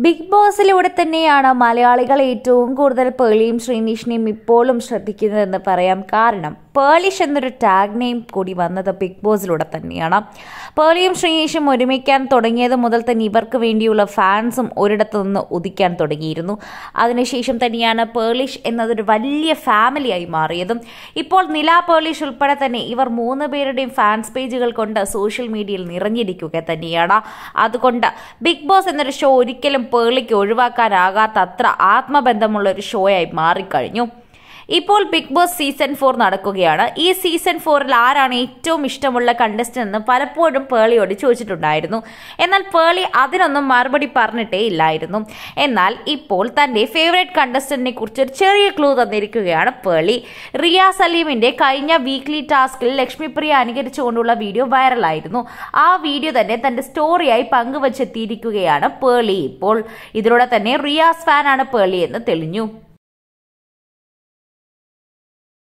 big ബോസിലൂടെ തന്നെയാണ് മലയാളികൾ ഏറ്റവും കൂടുതൽ പേളിയും ശ്രീനിഷിനെയും ഇപ്പോഴും ശ്രദ്ധിക്കുന്നതെന്ന് പറയാം കാരണം പേളിഷ് എന്നൊരു ടാഗ് നെയിം കൂടി വന്നത് ബിഗ് ബോസിലൂടെ തന്നെയാണ് പേളിയും ശ്രീനിഷും ഒരുമിക്കാൻ തുടങ്ങിയത് മുതൽ തന്നെ ഇവർക്ക് വേണ്ടിയുള്ള ഫാൻസും ഒരിടത്തു നിന്ന് ഉദിക്കാൻ തുടങ്ങിയിരുന്നു അതിനുശേഷം തന്നെയാണ് പേളിഷ് എന്നതൊരു വലിയ ഫാമിലിയായി മാറിയതും ഇപ്പോൾ നില പേളിഷ് ഉൾപ്പെടെ തന്നെ ഇവർ മൂന്ന് പേരുടെയും ഫാൻസ് പേജുകൾ കൊണ്ട് സോഷ്യൽ മീഡിയയിൽ നിറഞ്ഞിരിക്കുക തന്നെയാണ് അതുകൊണ്ട് ബിഗ് ബോസ് എന്നൊരു ഷോ ഒരിക്കലും പേളിക്ക് ഒഴിവാക്കാനാകാത്ത അത്ര ആത്മബന്ധമുള്ള ഒരു ഷോയായി മാറിക്കഴിഞ്ഞു ഇപ്പോൾ ബിഗ് ബോസ് സീസൺ ഫോർ നടക്കുകയാണ് ഈ സീസൺ ഫോറിൽ ആരാണ് ഏറ്റവും ഇഷ്ടമുള്ള കണ്ടസ്റ്റന്റ് എന്ന് പലപ്പോഴും പേളിയോട് ചോദിച്ചിട്ടുണ്ടായിരുന്നു എന്നാൽ പേളി അതിനൊന്നും മറുപടി പറഞ്ഞിട്ടേ ഇല്ലായിരുന്നു എന്നാൽ ഇപ്പോൾ തന്റെ ഫേവറേറ്റ് കണ്ടസ്റ്റന്റിനെ കുറിച്ച് ഒരു ചെറിയ ക്ലൂ തന്നിരിക്കുകയാണ് പേളി റിയ സലീമിന്റെ കഴിഞ്ഞ വീക്ക്ലി ടാസ്കിൽ ലക്ഷ്മിപ്രിയ അനുകരിച്ചുകൊണ്ടുള്ള വീഡിയോ വൈറലായിരുന്നു ആ വീഡിയോ തന്നെ തന്റെ സ്റ്റോറിയായി പങ്കുവച്ചെത്തിയിരിക്കുകയാണ് പേളി ഇപ്പോൾ ഇതിലൂടെ തന്നെ റിയാസ് ഫാനാണ് പേളി എന്ന് തെളിഞ്ഞു